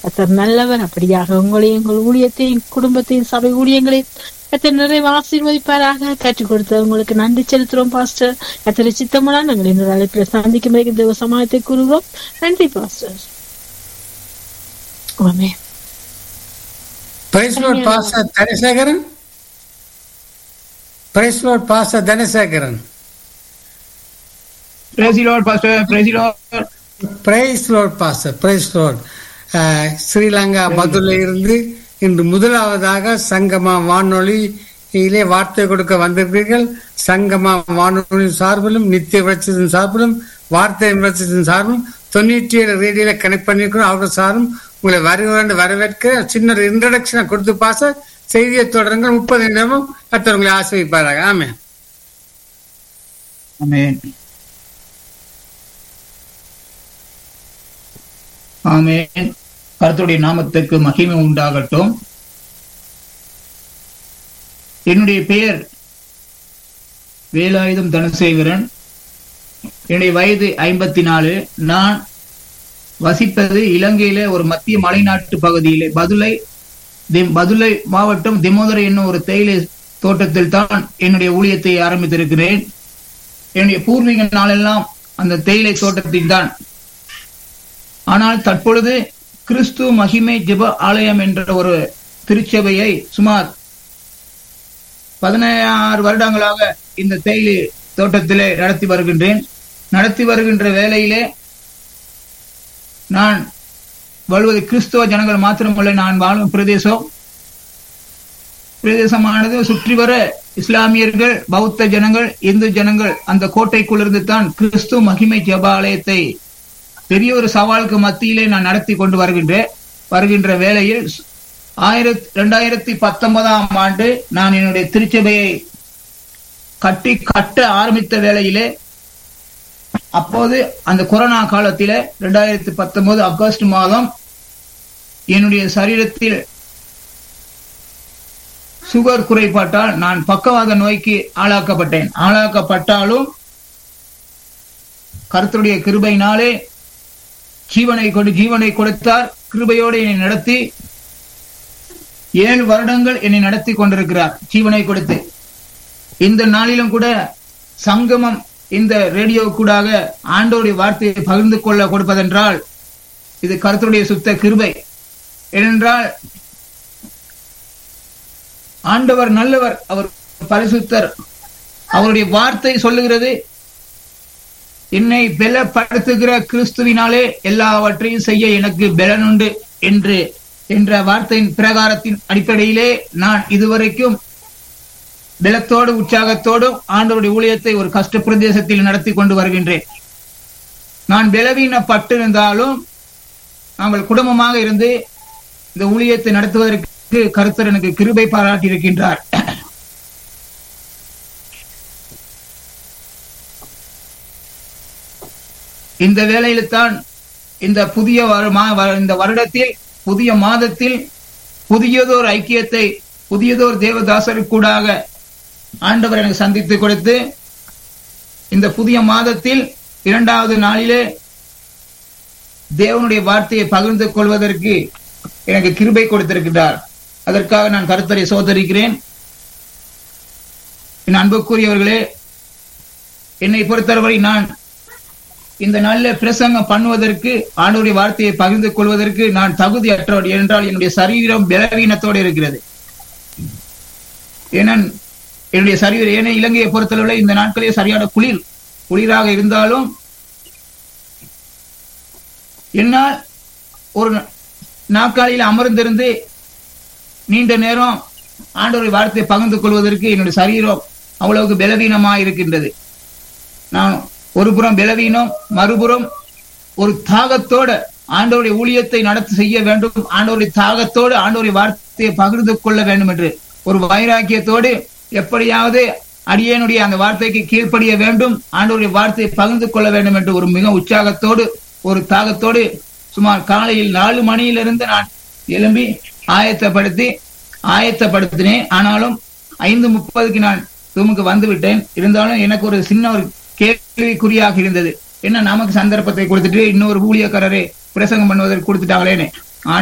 கத்தர் நல்லவர் அப்படியாக உங்களையும் உங்கள் ஊழியத்தையும் குடும்பத்தையும் சபை ஊழியங்களையும் கத்தர் நிறைய ஆசீர்வதிப்பாராக கற்றுக் கொடுத்த உங்களுக்கு நன்றி செலுத்துறோம் பாஸ்டர் கத்தரை சித்தமுடன் நாங்கள் இன்னொரு அழைப்பில் சந்திக்கும் வரைக்கும் தேவ சமாயத்தை கூறுவோம் நன்றி பாஸ்டர் ஆமே praise Lord pastor Dhanasekaran praise Lord pastor Dhanasekaran Praise the Lord, Pastor. Praise the Lord. Praise Lord pastor praise Lord Sri Lanka மதுரையில் இருந்து இன்று முதலாவதாக சங்கமா வானொலியிலே வார்த்தை கொடுக்க வந்திருக்கிறீர்கள் சங்கமா வானொலி சார்பிலும் நித்திய விளச்சத்தின் சார்பிலும் வார்த்தை விளச்சத்தின் சார்பிலும் தொண்ணூற்றி ஏழு ரேடியோல கனெக்ட் பண்ணியிருக்கிறோம் அவர்கள் சாரும் உங்களை வருகிறேன் வரவேற்க சின்ன ஒரு இன்ட்ரடக்ஷனை கொடுத்து பாச செய்தியை தொடருங்கள் முப்பது நிமிடமும் கத்தர் உங்களை ஆசிரியப்பாராக ஆமே Amen. ஆமென் கர்த்தருடைய நாமத்துக்கு மகிமை உண்டாகட்டும் என்னுடைய பெயர் வேலாயுதம் தனசேகரன் என்னுடைய வயது ஐம்பத்தி நாலு நான் வசிப்பது இலங்கையில ஒரு மத்திய மலைநாட்டு பகுதியிலே பதுளை திம்- பதுளை மாவட்டம் திமோதரை என்னும் ஒரு தேயிலை தோட்டத்தில் தான் என்னுடைய ஊழியத்தை ஆரம்பித்திருக்கிறேன் என்னுடைய பூர்வீக நாளெல்லாம் அந்த தேயிலை தோட்டத்தில் தான் ஆனால் தற்பொழுது கிறிஸ்து மகிமை ஜெப ஆலயம் என்ற ஒரு திருச்சபையை சுமார் பதினாறு வருடங்களாக இந்த தேயிலை தோட்டத்திலே நடத்தி வருகின்றேன் நடத்தி வருகின்ற வேளையிலே நான் வாழ்வது கிறிஸ்துவ ஜனங்கள் மாத்திரமல்ல நான் வாழும் பிரதேசம் பிரதேசமானது சுற்றி வர இஸ்லாமியர்கள் பௌத்த ஜனங்கள் இந்து ஜனங்கள் அந்த கோட்டைக்குள்ளிருந்து தான் கிறிஸ்து மகிமை ஜெபாலயத்தை பெரிய ஒரு சவாலுக்கு மத்தியிலே நான் நடத்தி கொண்டு வருகின்றேன் வருகின்ற வேளையில் ஆயிரத்தி ரெண்டாயிரத்தி பத்தொன்பதாம் ஆண்டு நான் என்னுடைய திருச்சபையை கட்டி கட்ட ஆரம்பித்த வேளையிலே அப்போது அந்த கொரோனா காலத்திலே ரெண்டாயிரத்தி பத்தொன்பது ஆகஸ்ட் மாதம் என்னுடைய சரீரத்தில் சுகர் குறைபாட்டால் நான் பக்கவாத நோய்க்கு ஆளாக்கப்பட்டேன் ஆளாக்கப்பட்டாலும் கருத்துடைய கிருபையினாலே ஜீவனை கொண்டு ஜீவனை கொடுத்தார் கிருபையோடு என்னை நடத்தி ஏழு வருடங்கள் என்னை நடத்தி கொண்டிருக்கிறார் ஜீவனை கொடுத்து இந்த நாளிலும் கூட சங்கமம் இந்த ரேடியோ கூடாக ஆண்டோடைய வார்த்தையை பகிர்ந்து கொள்ள கொடுப்பதென்றால் இது கருத்துடைய சுத்த கிருபை ஏனென்றால் ஆண்டவர் நல்லவர் அவர் பரிசுத்தர் அவருடைய வார்த்தை சொல்லுகிறது என்னை பலப்படுத்துகிற கிறிஸ்துவினாலே எல்லாவற்றையும் செய்ய எனக்கு பலனுண்டு என்று என்ற வார்த்தையின் பிரகாரத்தின் அடிப்படையிலே நான் இதுவரைக்கும் பலத்தோடு உற்சாகத்தோடும் ஆண்டவருடைய ஊழியத்தை ஒரு கஷ்ட பிரதேசத்தில் நடத்தி கொண்டு வருகின்றேன் நான் பலவீனப்பட்டிருந்தாலும் நாங்கள் குடும்பமாக இருந்து இந்த ஊழியத்தை நடத்துவதற்கு கருத்தர் எனக்கு கிருபை பாராட்டி இருக்கின்றார் இந்த வேளையில தான் இந்த புதிய வரு- மா- வ- இந்த வருடத்தில் புதிய மாதத்தில் புதியதோர் ஐக்கியத்தை புதியதோர் தேவதாசருக்கூடாக ஆண்டவர் எனக்கு சந்தித்து கொடுத்து இந்த புதிய மாதத்தில் இரண்டாவது நாளிலே தேவனுடைய வார்த்தையை பகிர்ந்து கொள்வதற்கு எனக்கு கிருபை கொடுத்திருக்கிறார் அதற்காக நான் கருத்தரை சோதரிக்கிறேன் என் அன்புக்குரியவர்களே என்னை பொறுத்தவரை நான் இந்த நாளில் பிரசங்கம் பண்ணுவதற்கு ஆண்டவருடைய வார்த்தையை பகிர்ந்து கொள்வதற்கு நான் தகுதியற்றவர் என்றால் என்னுடைய சரீரம் பலவீனத்தோடு இருக்கிறது ஏன்னா என்னுடைய சரீரம் ஏன்னா இலங்கையை பொறுத்தளவில் இந்த நாட்களே சரியான குளிர் குளிராக இருந்தாலும் என்னால் ஒரு நாற்காலியில் அமர்ந்திருந்து நீண்ட நேரம் ஆண்டவருடைய வார்த்தையை பகிர்ந்து கொள்வதற்கு என்னுடைய சரீரம் அவ்வளவுக்கு பலவீனமாக இருக்கின்றது நான் ஒரு புறம் பலவீனம் மறுபுறம் ஒரு தாகத்தோட ஆண்டவருடைய ஊழியத்தை நடத்தி செய்ய வேண்டும் ஆண்டவருடைய தாகத்தோடு ஆண்டவருடைய வார்த்தையை பகிர்ந்து கொள்ள வேண்டும் என்று ஒரு வைராக்கியத்தோடு எப்படியாவது அடியேனுடைய அந்த வார்த்தைக்கு கீழ்ப்படிய வேண்டும் ஆண்டவருடைய வார்த்தையை பகிர்ந்து கொள்ள வேண்டும் என்று ஒரு மிக உற்சாகத்தோடு ஒரு தாகத்தோடு சுமார் காலையில் நாலு மணியிலிருந்து நான் எழும்பி ஆயத்தப்படுத்தி ஆயத்தப்படுத்தினேன் ஆனாலும் ஐந்து முப்பதுக்கு நான் ரூமுக்கு வந்து விட்டேன் இருந்தாலும் எனக்கு ஒரு சின்ன ஒரு கேள்விக்குறியாக இருந்தது என்ன நமக்கு சந்தர்ப்பத்தை கொடுத்துட்டு இன்னொரு ஊழியக்காரரே பிரசங்கம் பண்ணுவதற்கு கொடுத்துட்டாங்களேன்னு